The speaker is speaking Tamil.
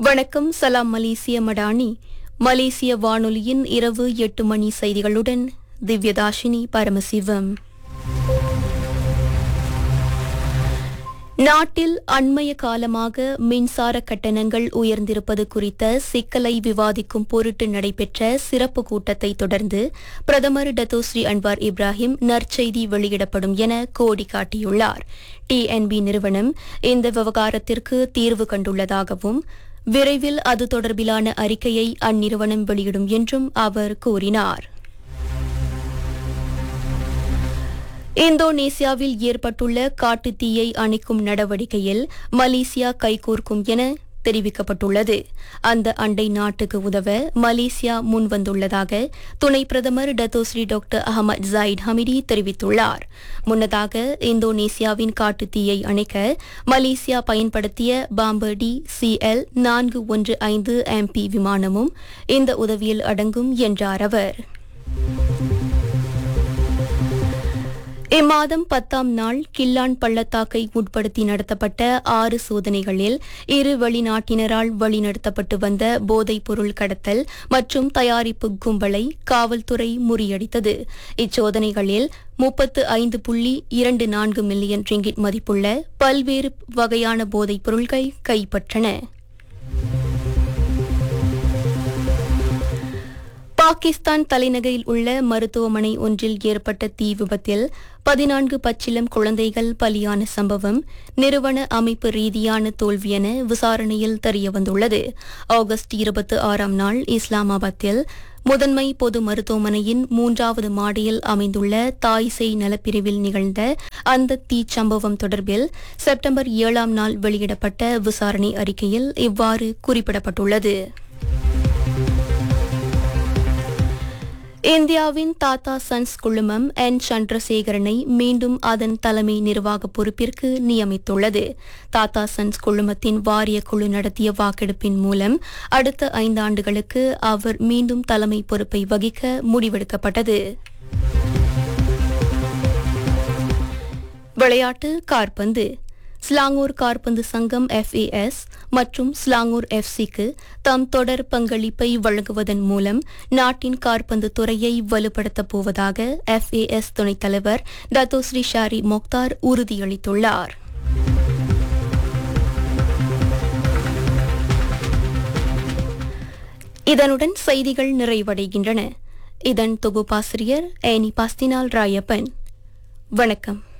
வணக்கம் சலாம் மலேசிய மடானி மலேசிய வானொலியின் இரவு எட்டு மணி செய்திகளுடன் திவ்யதாஷினி பரமசிவம் நாட்டில் அண்மைய காலமாக மின்சார கட்டணங்கள் உயர்ந்திருப்பது குறித்த சிக்கலை விவாதிக்கும் பொருட்டு நடைபெற்ற சிறப்பு கூட்டத்தை தொடர்ந்து பிரதமர் டத்தோஸ்ரீ அன்வார் இப்ராஹிம் நற்செய்தி வெளியிடப்படும் என கோடி காட்டியுள்ளார் டிஎன்பி நிறுவனம் இந்த விவகாரத்திற்கு தீர்வு கண்டுள்ளதாகவும் விரைவில் அது தொடர்பிலான அறிக்கையை அந்நிறுவனம் வெளியிடும் என்றும் அவர் கூறினார் இந்தோனேசியாவில் ஏற்பட்டுள்ள காட்டுத் தீயை அணைக்கும் நடவடிக்கையில் மலேசியா கைகோர்க்கும் என தெரிவிக்கப்பட்டுள்ளது அந்த அண்டை நாட்டுக்கு உதவ மலேசியா முன்வந்துள்ளதாக துணை பிரதமர் Datuk Seri doctor Ahmad Zahid Hamidi தெரிவித்துள்ளார் முன்னதாக இந்தோனேசியாவின் காட்டுத் தீயை அணைக்க மலேசியா பயன்படுத்திய பாம்பர்டி சிஎல் நான்கு ஒன்று ஐந்து எம்பி விமானமும் இந்த உதவியில் அடங்கும் என்றார் அவர் இம்மாதம் பத்தாம் நாள் கில்லான் பள்ளத்தாக்கை உட்படுத்தி நடத்தப்பட்ட ஆறு சோதனைகளில் இரு வெளிநாட்டினரால் வழிநடத்தப்பட்டு வந்த போதைப் பொருள் கடத்தல் மற்றும் தயாரிப்பு கும்பலை காவல்துறை முறியடித்தது இச்சோதனைகளில் முப்பத்து ஐந்து புள்ளி இரண்டு நான்கு மில்லியன் ரிங்கிட் மதிப்புள்ள பல்வேறு வகையான போதைப் பொருள்கள் கைப்பற்றன பாகிஸ்தான் தலைநகரில் உள்ள மருத்துவமனை ஒன்றில் ஏற்பட்ட தீ விபத்தில் பதினான்கு பச்சிலம் குழந்தைகள் பலியான சம்பவம் நிறுவன அமைப்பு ரீதியான தோல்வி என விசாரணையில் தெரியவந்துள்ளது ஆகஸ்ட் இருபத்தி ஆறாம் நாள் இஸ்லாமாபாத்தில் முதன்மை பொது மருத்துவமனையின் மூன்றாவது மாடியில் அமைந்துள்ள தாய்சேய் நலப்பிரிவில் நிகழ்ந்த அந்த தீச்சம்பவம் தொடர்பில் செப்டம்பர் ஏழாம் நாள் வெளியிடப்பட்ட விசாரணை அறிக்கையில் இவ்வாறு குறிப்பிடப்பட்டுள்ளது இந்தியாவின் டாடா சன்ஸ் குழுமம் என் சந்திரசேகரனை மீண்டும் அதன் தலைமை நிர்வாக பொறுப்பிற்கு நியமித்துள்ளது டாடா சன்ஸ் குழுமத்தின் வாரிய குழு நடத்திய வாக்கெடுப்பின் மூலம் அடுத்த ஐந்தாண்டுகளுக்கு அவர் மீண்டும் தலைமை பொறுப்பை வகிக்க முடிவெடுக்கப்பட்டது விளையாட்டு கார்பந்து ஸ்லாங்கூர் கார்பந்து சங்கம் எஃப்ஏஎஸ் மற்றும் ஸ்லாங்கூர் எஃப்சிக்கு தம் தொடர் பங்களிப்பை வழங்குவதன் மூலம் நாட்டின் கார்பந்து துறையை வலுப்படுத்தப் போவதாக எஃப்ஏஎஸ் துணைத் தலைவர் டத்தோஸ்ரீ ஷாரி மொக்தார் உறுதியளித்துள்ளார் இதனுடன் செய்திகள் நிறைவடைகின்றன இதன் தொகுப்பாசிரியர் ஏனி பாஸ்தினால் ராயப்பன் வணக்கம்